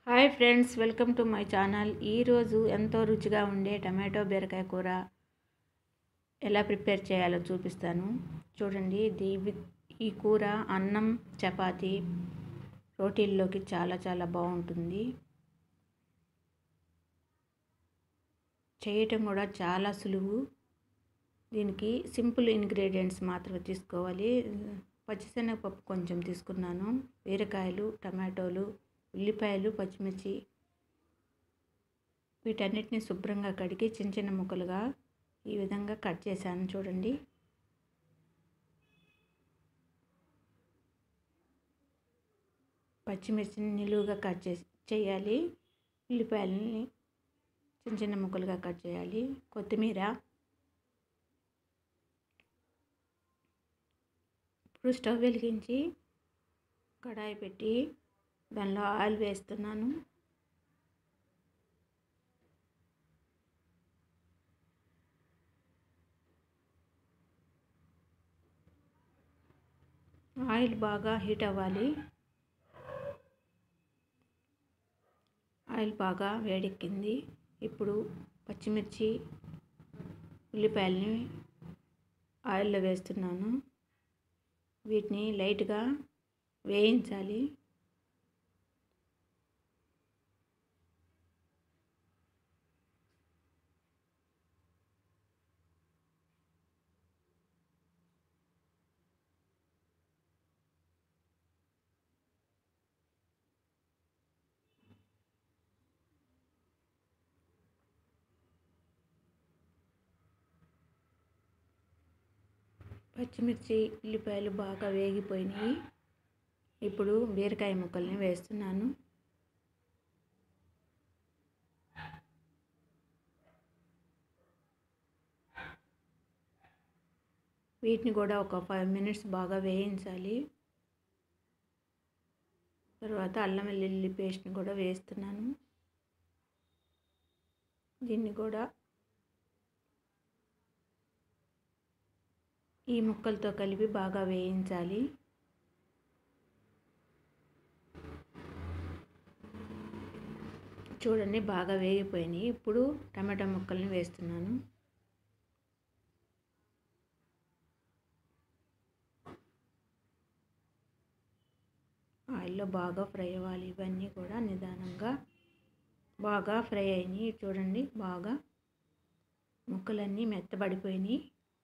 hi friends welcome to my channel ఈరోజు ఎంతో రుచిగా ఉండే టమాటో బీరకాయ కూర ఎలా ప్రిపేర్ చేయాలో చూపిస్తాను చూడండి ఇది విత్ ఈ కూర అన్నం చపాతి రోటీల్లోకి చాలా చాలా బాగుంటుంది చేయటం కూడా చాలా సులువు దీనికి సింపుల్ ఇంగ్రీడియంట్స్ మాత్రమే తీసుకోవాలి పచ్చిశనగపప్పు కొంచెం తీసుకున్నాను బీరకాయలు టమాటోలు ఉల్లిపాయలు పచ్చిమిర్చి వీటన్నిటిని శుభ్రంగా కడిగి చిన్న చిన్న ముక్కలుగా ఈ విధంగా కట్ చేశాను చూడండి పచ్చిమిర్చిని నిలువుగా కట్ చేసి చేయాలి ఉల్లిపాయలని చిన్న చిన్న ముక్కలుగా కట్ చేయాలి కొత్తిమీర ఇప్పుడు స్టవ్ వెలిగించి కడాయి పెట్టి దానిలో ఆయిల్ వేస్తున్నాను ఆయిల్ బాగా హీట్ అవ్వాలి ఆయిల్ బాగా వేడెక్కింది ఇప్పుడు పచ్చిమిర్చి ఉల్లిపాయలని ఆయిల్లో వేస్తున్నాను వీటిని లైట్గా వేయించాలి పచ్చిమిర్చి ఉల్లిపాయలు బాగా వేగిపోయినాయి ఇప్పుడు బీరకాయ ముక్కల్ని వేస్తున్నాను వీటిని కూడా ఒక ఫైవ్ మినిట్స్ బాగా వేయించాలి తర్వాత అల్లం వెల్లుల్లి పేస్ట్ని కూడా వేస్తున్నాను దీన్ని కూడా ఈ ముక్కలతో కలిపి బాగా వేయించాలి చూడండి బాగా వేగిపోయినాయి ఇప్పుడు టమాటా ముక్కల్ని వేస్తున్నాను ఆయిల్లో బాగా ఫ్రై అవ్వాలి ఇవన్నీ కూడా నిదానంగా బాగా ఫ్రై అయినాయి చూడండి బాగా ముక్కలన్నీ మెత్తబడిపోయినాయి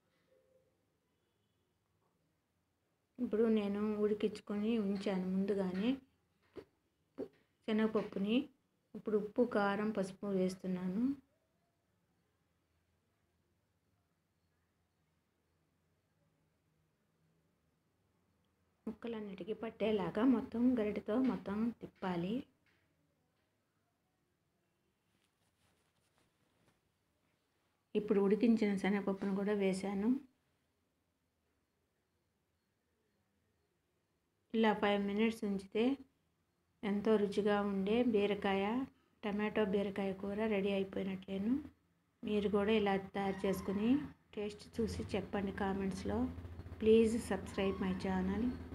ఇప్పుడు నేను ఉడికించుకొని ఉంచాను ముందుగానే శనగపప్పుని ఇప్పుడు ఉప్పు కారం పసుపు వేస్తున్నాను ముక్కలన్నిటికీ పట్టేలాగా మొత్తం గరిటతో మొత్తం తిప్పాలి ఇప్పుడు ఉడికించిన శనగపప్పును కూడా వేశాను ఇలా ఫైవ్ మినిట్స్ ఉంచితే ఎంతో రుచిగా ఉండే బీరకాయ టమాటో బీరకాయ కూర రెడీ అయిపోయినట్లేను మీరు కూడా ఇలా తయారు చేసుకుని టేస్ట్ చూసి చెప్పండి కామెంట్స్లో ప్లీజ్ సబ్స్క్రైబ్ మై ఛానల్